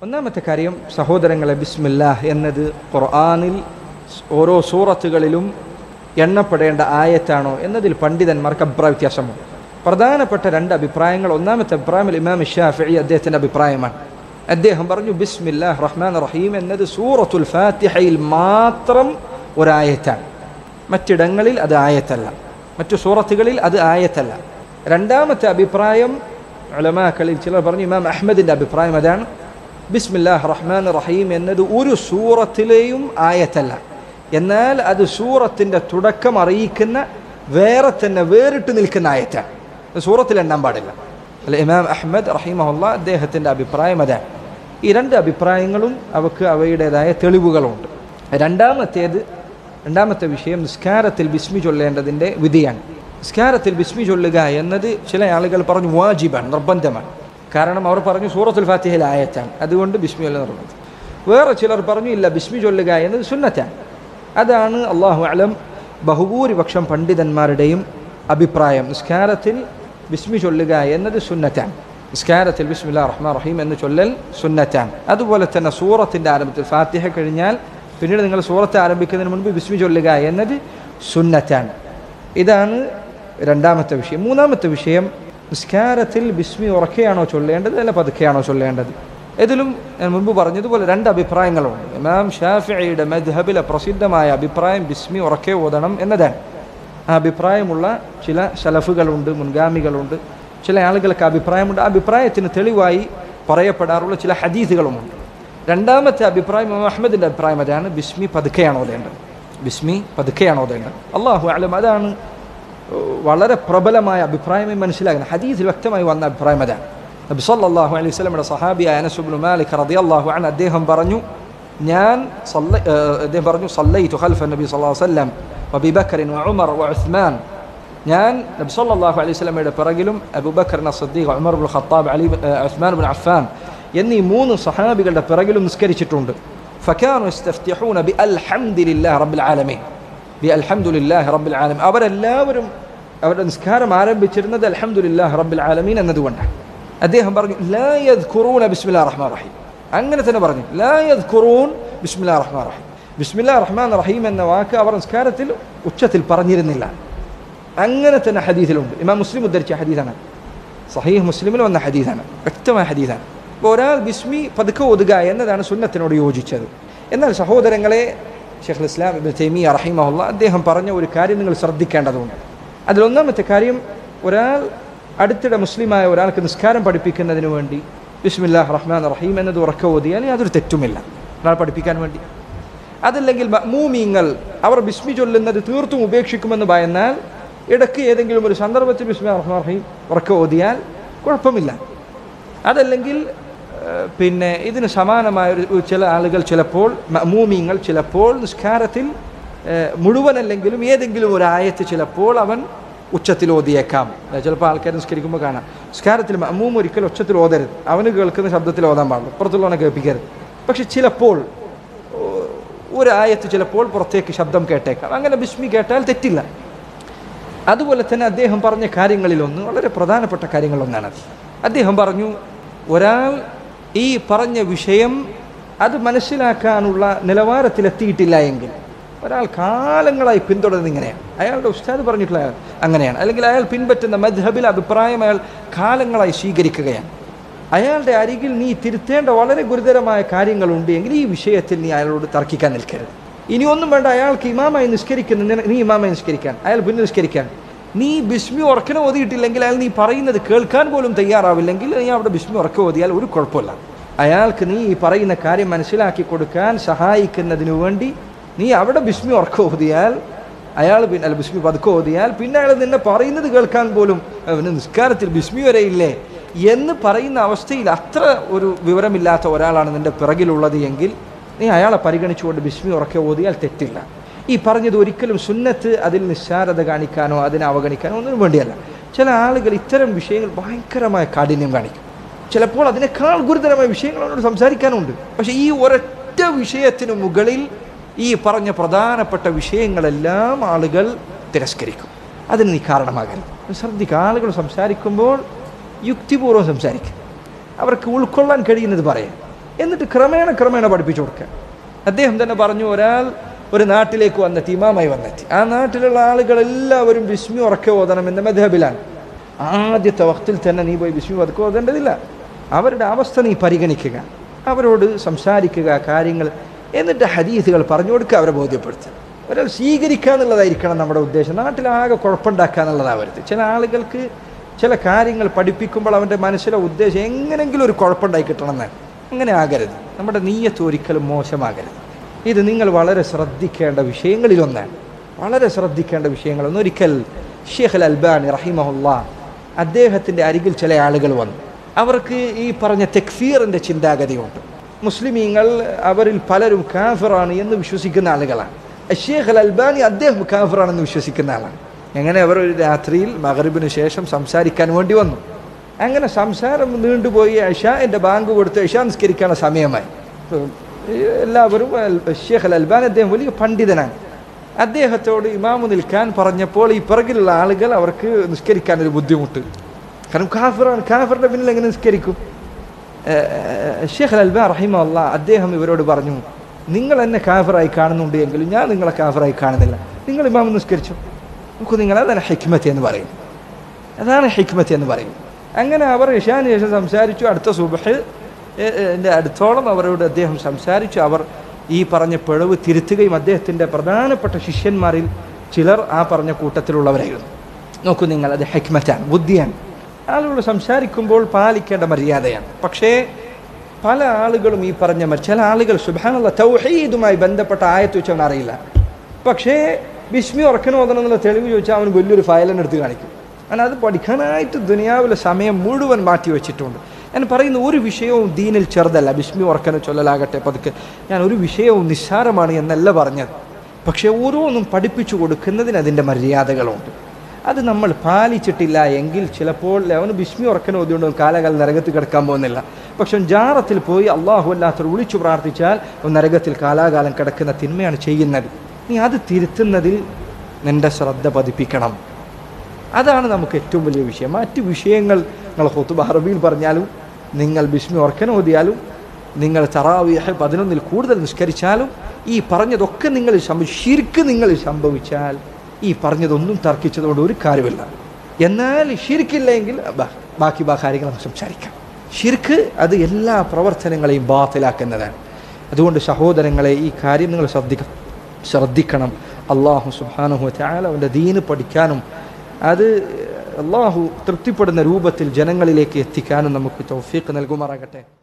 ഒന്നാമത്തെ കാര്യം സഹോദരങ്ങളെ ബിസ്മില്ലാഹ് എന്നത് ഖുർആാനിൽ ഓരോ സൂറത്തുകളിലും എണ്ണപ്പെടേണ്ട ആയത്താണോ എന്നതിൽ പണ്ഡിതന്മാർക്ക് അഭിപ്രായ വ്യത്യാസമുണ്ട് പ്രധാനപ്പെട്ട രണ്ട് അഭിപ്രായങ്ങൾ ഒന്നാമത്തെ അഭിപ്രായം ഇമാം ഷാഫി അദ്ദേഹത്തിൻ്റെ അഭിപ്രായമാണ് അദ്ദേഹം പറഞ്ഞു ബിസ്മില്ലാഹ് റഹ്മാൻ റഹീം എന്നത് സൂറത്തുൽ ഫാത്തിഹയിൽ മാത്രം ഒരായത്താണ് മറ്റിടങ്ങളിൽ അത് ആയത്തല്ല മറ്റു സൂറത്തുകളിൽ അത് ആയത്തല്ല രണ്ടാമത്തെ അഭിപ്രായം ഉലമാക്കളിൽ ചിലർ പറഞ്ഞു ഇമാം അഹമ്മദിൻ്റെ അഭിപ്രായം അതാണ് ബിസ്മില്ലാഹ് റഹ്മാൻ റഹീം എന്നത് ഒരു സൂറത്തിലെയും ആയത്തല്ല എന്നാൽ അത് സൂറത്തിൻ്റെ തുടക്കം അറിയിക്കുന്ന വേറെ തന്നെ വേറിട്ട് നിൽക്കുന്ന ആയത്താണ് സൂറത്തിൽ എണ്ണാൻ പാടില്ല അല്ല ഇമാം അഹമ്മദ് റഹീമഹുല്ല അദ്ദേഹത്തിൻ്റെ അഭിപ്രായം അതാണ് ഈ രണ്ട് അഭിപ്രായങ്ങളും അവക്ക് അവയുടേതായ തെളിവുകളുണ്ട് രണ്ടാമത്തേത് രണ്ടാമത്തെ വിഷയം നിസ്കാരത്തിൽ ബിസ്മി ചൊല്ലേണ്ടതിൻ്റെ വിധിയാണ് നിസ്കാരത്തിൽ ബിസ്മി ചൊല്ലുക എന്നത് ചില ആളുകൾ പറഞ്ഞു വാജിബാണ് നിർബന്ധമാണ് കാരണം അവർ പറഞ്ഞു സൂറത്തുൽ ഫാത്തിഹയിൽ ആയത്താണ് അതുകൊണ്ട് ബിസ്മി ചൊല്ലുക നിർബന്ധം വേറെ ചിലർ പറഞ്ഞു ഇല്ല ബിസ്മി ചൊല്ലുക എന്നത് സുന്നത്താണ് അതാണ് അള്ളാഹു അലം ബഹുഭൂരിപക്ഷം പണ്ഡിതന്മാരുടെയും അഭിപ്രായം നിസ്കാരത്തിൽ ബിസ്മി ചൊല്ലുക എന്നത് സുന്നത്താണ് നിസ്കാരത്തിൽ ബിസ്മില്ലാ റഹ്മാൻ റഹീം എന്ന് ചൊല്ലൽ സുന്നത്താണ് അതുപോലെ തന്നെ സൂറത്തിൻ്റെ ആരംഭത്തിൽ ഫാത്തിഹ കഴിഞ്ഞാൽ പിന്നീട് നിങ്ങൾ സൂറത്ത് ആരംഭിക്കുന്നതിന് മുൻപ് ബിസ്മി ചൊല്ലുക എന്നത് സുന്നത്താണ് ഇതാണ് രണ്ടാമത്തെ വിഷയം മൂന്നാമത്തെ വിഷയം നിസ്കാരത്തിൽ ബിസ്മി ഉറക്കെയാണോ ചൊല്ലേണ്ടത് അല്ല പതുക്കെയാണോ ചൊല്ലേണ്ടത് ഇതിലും ഞാൻ മുൻപ് പറഞ്ഞതുപോലെ രണ്ട് അഭിപ്രായങ്ങളുണ്ട് ഇമാം ഷാഫിയുടെ മദ്ഹബിലെ പ്രസിദ്ധമായ അഭിപ്രായം ബിസ്മി ഉറക്കെ ഓതണം എന്നതാണ് ആ അഭിപ്രായമുള്ള ചില ശലഫുകളുണ്ട് മുൻഗാമികളുണ്ട് ചില ആളുകൾക്ക് അഭിപ്രായമുണ്ട് ആ അഭിപ്രായത്തിന് തെളിവായി പറയപ്പെടാറുള്ള ചില ഹദീസുകളുമുണ്ട് രണ്ടാമത്തെ അഭിപ്രായം ഇമാം അഹമ്മദിൻ്റെ അഭിപ്രായം അതാണ് ബിസ്മി പതുക്കെയാണ് ഓതേണ്ടത് ബിസ്മി പതുക്കെയാണ് ഓതേണ്ടത് അള്ളാഹു അലം അതാണ് വളരെ പ്രബലമായ അഭിപ്രായമായി മനസ്സിലാകുന്നത് ഹദീസിൽ വ്യക്തമായി വന്ന അഭിപ്രായം അതാണ് നബി സല്ലല്ലാഹു അലൈഹി വസല്ലമയുടെ സഹാബിയായ അനസ് ഇബ്നു മാലിക് റളിയല്ലാഹു അൻഹു അദ്ദേഹം പറഞ്ഞു ഞാൻ സല്ല അദ്ദേഹം പറഞ്ഞു സല്ലൈതു ഖൽഫ നബി സല്ലല്ലാഹു അലൈഹി വസല്ലം വബിബക്കർ വഉമർ വഉസ്മാൻ ഞാൻ നബി സല്ലല്ലാഹു അലൈഹി വസല്ലമയുടെ പിറകിലും അബൂബക്കർ സദ്ദീഖ് ഉമർ ഇബ്നു ഖത്താബ് അലി ഉസ്മാൻ ഇബ്നു അഫ്ഫാൻ എന്നീ മൂന്ന് സഹാബികളുടെ പിറകിലും നിസ്കരിച്ചിട്ടുണ്ട് ഫക്കാനു യസ്തഫ്തിഹൂന ബി അൽഹംദുലില്ലാഹി റബ്ബിൽ ആലമീൻ ബി അൽഹംദുലില്ലാഹി റബ്ബിൽ ആലമീൻ അവരെല്ലാവരും അവരുടെ നിസ്കാരം ആരംഭിച്ചിരുന്നത് അൽഹംദുലില്ലാഹി റബ്ബിൽ ആലമീൻ എന്നതുകൊണ്ടാണ് അദ്ദേഹം പറഞ്ഞു ലാ യദ്കുറൂന ബിസ്മില്ലാ റഹ്മാൻ റഹീം അങ്ങനെ തന്നെ പറഞ്ഞു ലാ യദ്കുറൂൻ ബിസ്മില്ലാ റഹ്മാൻ റഹീം ബിസ്മില്ലാ റഹ്മാൻ റഹീം എന്ന വാക്ക് അവർ നിസ്കാരത്തിൽ ഉച്ചത്തിൽ പറഞ്ഞിരുന്നില്ല അങ്ങനെ തന്നെ ഹദീസിലുണ്ട് ഇമാം മുസ്ലിം ഉദ്ധരിച്ച ഹദീസാണ് സഹീഹ് മുസ്ലിമിൽ വന്ന ഹദീസാണ് വ്യക്തമായ ഹദീസാണ് അപ്പോൾ ഒരാൾ ബിസ്മി പതുക്കെ ഒതുക എന്നതാണ് സുന്നത്തിനോട് യോജിച്ചത് എന്നാൽ സഹോദരങ്ങളെ ഷെഖ് ഇസ്ലാം ഇബ് തൈമിയ റഹിമഹുല്ല അദ്ദേഹം പറഞ്ഞ ഒരു കാര്യം നിങ്ങൾ ശ്രദ്ധിക്കേണ്ടതുണ്ട് അതിലൊന്നാമത്തെ കാര്യം ഒരാൾ അടുത്തിടെ മുസ്ലിമായ ഒരാൾക്ക് നിസ്കാരം പഠിപ്പിക്കുന്നതിന് വേണ്ടി ബിസ്മില്ലാഹ് റഹ്മാൻ റഹീം എന്നത് ഉറക്ക ഓതിയാൽ യാതൊരു തെറ്റുമില്ല ഒരാൾ പഠിപ്പിക്കാൻ വേണ്ടി അതല്ലെങ്കിൽ മൂമീങ്ങൾ അവർ ബിസ്മി ചൊല്ലുന്നത് തീർത്തും ഉപേക്ഷിക്കുമെന്ന് ഭയന്നാൽ ഇടയ്ക്ക് ഏതെങ്കിലും ഒരു സന്ദർഭത്തിൽ ബിസ്മില്ലാ റഹ്മാൻ റഹീം ഉറക്ക ഓതിയാൽ കുഴപ്പമില്ല അതല്ലെങ്കിൽ പിന്നെ ഇതിന് സമാനമായ ഒരു ചില ആളുകൾ ചിലപ്പോൾ മൂമീങ്ങൾ ചിലപ്പോൾ നിസ്കാരത്തിൽ മുഴുവനല്ലെങ്കിലും ഏതെങ്കിലും ഒരു ആയത്ത് ചിലപ്പോൾ അവൻ ഉച്ചത്തിൽ ഓതിയേക്കാം ചിലപ്പോൾ ആൾക്കാർ നിസ്കരിക്കുമ്പോൾ കാണാം നിസ്കാരത്തിൽ അമ്മൂം ഒരിക്കലും ഉച്ചത്തിൽ ഓതരുത് അവന് കേൾക്കുന്ന ശബ്ദത്തിൽ ഓതാൻ പാടുള്ളൂ പുറത്തുള്ളവനെ കേൾപ്പിക്കരുത് പക്ഷെ ചിലപ്പോൾ ഒരായത്ത് ചിലപ്പോൾ പുറത്തേക്ക് ശബ്ദം കേട്ടേക്കാം അങ്ങനെ ബിസ്മി കേട്ടാൽ തെറ്റില്ല അതുപോലെ തന്നെ അദ്ദേഹം പറഞ്ഞ കാര്യങ്ങളിലൊന്ന് വളരെ പ്രധാനപ്പെട്ട കാര്യങ്ങളൊന്നാണത് അദ്ദേഹം പറഞ്ഞു ഒരാൾ ഈ പറഞ്ഞ വിഷയം അത് മനസ്സിലാക്കാനുള്ള നിലവാരത്തിലെത്തിയിട്ടില്ല എങ്കിൽ ഒരാൾ കാലങ്ങളായി പിന്തുടരുന്നത് ഇങ്ങനെയാണ് അയാളുടെ ഉസ്താദ് പറഞ്ഞിട്ടുള്ള അങ്ങനെയാണ് അല്ലെങ്കിൽ അയാൾ പിൻപറ്റുന്ന മദ്ഹബിൽ അഭിപ്രായം അയാൾ കാലങ്ങളായി സ്വീകരിക്കുകയാണ് അയാളുടെ അരികിൽ നീ തിരുത്തേണ്ട വളരെ ഗുരുതരമായ കാര്യങ്ങളുണ്ട് എങ്കിൽ ഈ വിഷയത്തിൽ നീ അയാളോട് തർക്കിക്കാൻ നിൽക്കരുത് ഇനി ഒന്നും വേണ്ട അയാൾക്ക് ഇമാമായി നിസ്കരിക്കുന്ന നീ ഇമാമായി നിസ്കരിക്കാൻ അയാൾ പിന്നെ നിസ്കരിക്കാൻ നീ ബിസ്മി ഉറക്കനെ ഓതിയിട്ടില്ലെങ്കിൽ അയാൾ നീ പറയുന്നത് കേൾക്കാൻ പോലും തയ്യാറാവില്ലെങ്കിൽ നീ അവിടെ ബിസ്മി ഉറക്ക ഓതിയാൽ ഒരു കുഴപ്പമില്ല അയാൾക്ക് നീ ഈ പറയുന്ന കാര്യം മനസ്സിലാക്കി കൊടുക്കാൻ സഹായിക്കുന്നതിനു വേണ്ടി നീ അവിടെ ബിസ്മി ഉറക്ക ഓതിയാൽ അയാൾ പിന്നെ അല്ല ബിസ്മി പതുക്കെ ഓതിയാൽ പിന്നെ അയാൾ നിന്നെ പറയുന്നത് കേൾക്കാൻ പോലും അവന് നിസ്കാരത്തിൽ ബിസ്മി വരെ ഇല്ലേ എന്ന് പറയുന്ന അവസ്ഥയിൽ അത്ര ഒരു വിവരമില്ലാത്ത ഒരാളാണ് നിന്റെ പിറകിലുള്ളത് എങ്കിൽ നീ അയാളെ പരിഗണിച്ചുകൊണ്ട് ബിസ്മി ഉറക്കെ ഓതിയാൽ തെറ്റില്ല ഈ പറഞ്ഞത് ഒരിക്കലും സുന്നത്ത് അതിൽ നിസ്സാരത കാണിക്കാനോ അതിനെ അവഗണിക്കാനോ ഒന്നിനും വേണ്ടിയല്ല ചില ആളുകൾ ഇത്തരം വിഷയങ്ങൾ ഭയങ്കരമായ കാഠിന്യം കാണിക്കും ചിലപ്പോൾ അതിനേക്കാൾ ഗുരുതരമായ വിഷയങ്ങൾ അവരോട് സംസാരിക്കാനുണ്ട് പക്ഷേ ഈ ഒരൊറ്റ വിഷയത്തിന് മുകളിൽ ഈ പറഞ്ഞ പ്രധാനപ്പെട്ട വിഷയങ്ങളെല്ലാം ആളുകൾ തിരസ്കരിക്കും അതിന് നീ കാരണമാകരുത് ശ്രദ്ധിക്കുക ആളുകൾ സംസാരിക്കുമ്പോൾ യുക്തിപൂർവ്വം സംസാരിക്കും അവർക്ക് ഉൾക്കൊള്ളാൻ കഴിയുന്നത് പറയാം എന്നിട്ട് ക്രമേണ ക്രമേണ പഠിപ്പിച്ചു കൊടുക്കുക അദ്ദേഹം തന്നെ പറഞ്ഞു ഒരാൾ ഒരു നാട്ടിലേക്ക് വന്നെത്തി ഇമാമായി വന്നെത്തി ആ നാട്ടിലുള്ള ആളുകളെല്ലാവരും വിസ്മി ഉറക്കെ ഓതണം എന്ന മെധബിലാണ് ആദ്യത്തെ വക്തിൽ തന്നെ നീ പോയി വിസ്മി ഉറക്കെ ഓതേണ്ടതില്ല അവരുടെ അവസ്ഥ നീ പരിഗണിക്കുക അവരോട് സംസാരിക്കുക കാര്യങ്ങൾ എന്നിട്ട് ഹദീസുകൾ പറഞ്ഞു കൊടുക്കുക അവരെ ബോധ്യപ്പെടുത്തുക ഒരാൾ സ്വീകരിക്കുക എന്നുള്ളതായിരിക്കണം നമ്മുടെ ഉദ്ദേശം നാട്ടിലാകെ കുഴപ്പമുണ്ടാക്കുക എന്നുള്ളതാവരുത് ചില ആളുകൾക്ക് ചില കാര്യങ്ങൾ പഠിപ്പിക്കുമ്പോൾ അവൻ്റെ മനസ്സിലെ ഉദ്ദേശം എങ്ങനെങ്കിലും ഒരു കുഴപ്പമുണ്ടായി കിട്ടണം എന്നാണ് അങ്ങനെ ആകരുത് നമ്മുടെ നീയത്ത് ഒരിക്കലും മോശമാകരുത് ഇത് നിങ്ങൾ വളരെ ശ്രദ്ധിക്കേണ്ട വിഷയങ്ങളിലൊന്നാണ് വളരെ ശ്രദ്ധിക്കേണ്ട വിഷയങ്ങളൊന്നും ഒരിക്കൽ ഷെയ്ഖ് അൽ അൽബാനി റഹിമഹുല്ല അദ്ദേഹത്തിൻ്റെ അരികിൽ ചില ആളുകൾ വന്നു അവർക്ക് ഈ പറഞ്ഞ തെക്ഫീറിൻ്റെ ചിന്താഗതിയുണ്ട് മുസ്ലിമീങ്ങൾ അവരിൽ പലരും കാഫിറാണ് എന്ന് വിശ്വസിക്കുന്ന ആളുകളാണ് ഷെയ്ഖ് അൽ അൽബാനി അദ്ദേഹം കാഫിറാണെന്ന് വിശ്വസിക്കുന്ന ആളാണ് അങ്ങനെ അവർ ഒരു രാത്രിയിൽ മകറിബിന് ശേഷം സംസാരിക്കാൻ വേണ്ടി വന്നു അങ്ങനെ സംസാരം നീണ്ടുപോയി ഇഷാൻ്റെ ബാങ്ക് കൊടുത്ത് ഇഷാ നിസ്കരിക്കാനുള്ള സമയമായി ഉം, എല്ലാവരും അൽ- ഷെയ്ഖ് അൽ അൽബാൻ അദ്ദേഹം വലിയ പണ്ഡിതനാണ് അദ്ദേഹത്തോട് ഇമാമു നിൽക്കാൻ പറഞ്ഞപ്പോൾ ഈ പിറകിലുള്ള ആളുകൾ അവർക്ക് നിസ്കരിക്കാൻ ഒരു ബുദ്ധിമുട്ട് കാരണം കാഫിറാണ് കാഫിറിൻ്റെ പിന്നിൽ എങ്ങനെ നിസ്കരിക്കും ഏഹ് ഷെയ്ഖ് അൽ അൽബാൻ റഹിമ അല്ല അദ്ദേഹം ഇവരോട് പറഞ്ഞു നിങ്ങൾ എന്നെ കാഫിറായി കാണുന്നുണ്ട് എങ്കിലും ഞാൻ നിങ്ങളെ കാഫിറായി കാണുന്നില്ല നിങ്ങൾ ഇമാം നിസ്കരിച്ചു നമുക്ക് നിങ്ങൾ അതാണ് ഹിക്മത്ത് എന്ന് പറയും അതാണ് ഹിക്മത്ത് എന്ന് പറയും അങ്ങനെ അവർ ഇഷാന് ശേഷം സംസാരിച്ചു അടുത്ത സുബഹ് എൻ്റെ അടുത്തോളം അവരോട് അദ്ദേഹം സംസാരിച്ചു അവർ ഈ പറഞ്ഞ പിഴവ് തിരുത്തുകയും അദ്ദേഹത്തിൻ്റെ പ്രധാനപ്പെട്ട ശിഷ്യന്മാരിൽ ചിലർ ആ പറഞ്ഞ കൂട്ടത്തിലുള്ളവരായിരുന്നു നോക്കൂ നിങ്ങൾ അത് ഹെക്മറ്റാണ് ബുദ്ധിയാണ് ആളുകളോട് സംസാരിക്കുമ്പോൾ പാലിക്കേണ്ട മര്യാദയാണ് പക്ഷേ പല ആളുകളും ഈ പറഞ്ഞ മ- ചില ആളുകൾ സുബാനുള്ള തൗഹീദുമായി ബന്ധപ്പെട്ട ആയത്ത് വെച്ച് അവൻ അറിയില്ല പക്ഷേ ബിസ്മി ഉറക്കൻ ഓതണം എന്നുള്ള തെളിവ് ചോദിച്ചാൽ അവൻ വലിയൊരു ഫയലിനെ എടുത്ത് കാണിക്കും കാരണം അത് പഠിക്കാനായിട്ട് ദുനിയാവിലെ സമയം മുഴുവൻ മാറ്റി വെച്ചിട്ടുണ്ട് ഞാൻ പറയുന്ന ഒരു വിഷയവും ദീനിൽ ചെറുതല്ല ബിസ്മി ഉറക്കനെ ചൊല്ലലാകട്ടെ പതുക്കെ ഞാൻ ഒരു വിഷയവും നിസ്സാരമാണ് എന്നല്ല പറഞ്ഞത് പക്ഷേ ഓരോന്നും പഠിപ്പിച്ചു കൊടുക്കുന്നതിന് അതിൻ്റെ മര്യാദകളുണ്ട് അത് നമ്മൾ പാലിച്ചിട്ടില്ല എങ്കിൽ ചിലപ്പോൾ അവന് ബിസ്മി ഉറക്കൻ ഓതിയുകൊണ്ട് കാലകാലം നരകത്ത് കിടക്കാൻ പോകുന്നില്ല പക്ഷെ അവൻ ജാറത്തിൽ പോയി അള്ളാഹു അല്ലാത്തവർ വിളിച്ചു പ്രാർത്ഥിച്ചാൽ അവൻ നരകത്തിൽ കാലാകാലം കിടക്കുന്ന തിന്മയാണ് ചെയ്യുന്നത് നീ അത് തിരുത്തുന്നതിൽ നിന്റെ ശ്രദ്ധ പതിപ്പിക്കണം അതാണ് നമുക്ക് ഏറ്റവും വലിയ വിഷയം മറ്റ് വിഷയങ്ങൾ നിങ്ങൾ ഹൊത്തുബ അറബിയിൽ പറഞ്ഞാലും നിങ്ങൾ ബിസ്മി ഉറക്കൻ ഓതിയാലും നിങ്ങൾ തറാവിയഹ് പതിനൊന്നിൽ കൂടുതൽ നിഷ്കരിച്ചാലും ഈ പറഞ്ഞതൊക്കെ നിങ്ങൾ ശിർക്ക് നിങ്ങൾ സംഭവിച്ചാൽ ഈ പറഞ്ഞതൊന്നും തർക്കിച്ചതുകൊണ്ട് ഒരു കാര്യമില്ല എന്നാൽ ഷിർക്കില്ലെങ്കിൽ ബാ- ബാക്കി ബാ കാര്യങ്ങൾ നമുക്ക് സംസാരിക്കാം ഷിർക്ക് അത് എല്ലാ പ്രവർത്തനങ്ങളെയും ബാത്തിലാക്കുന്നതാണ് അതുകൊണ്ട് സഹോദരങ്ങളെ ഈ കാര്യം നിങ്ങൾ ശ്രദ്ധിക്ക ശ്രദ്ധിക്കണം അള്ളാഹു സുബാനുഹു ചായാൽ അവൻ്റെ ദീന് പഠിക്കാനും അത് അള്ളാഹു തൃപ്തിപ്പെടുന്ന രൂപത്തിൽ ജനങ്ങളിലേക്ക് എത്തിക്കാനും നമുക്ക് തൗഫീഖ് നൽകുമാറാകട്ടെ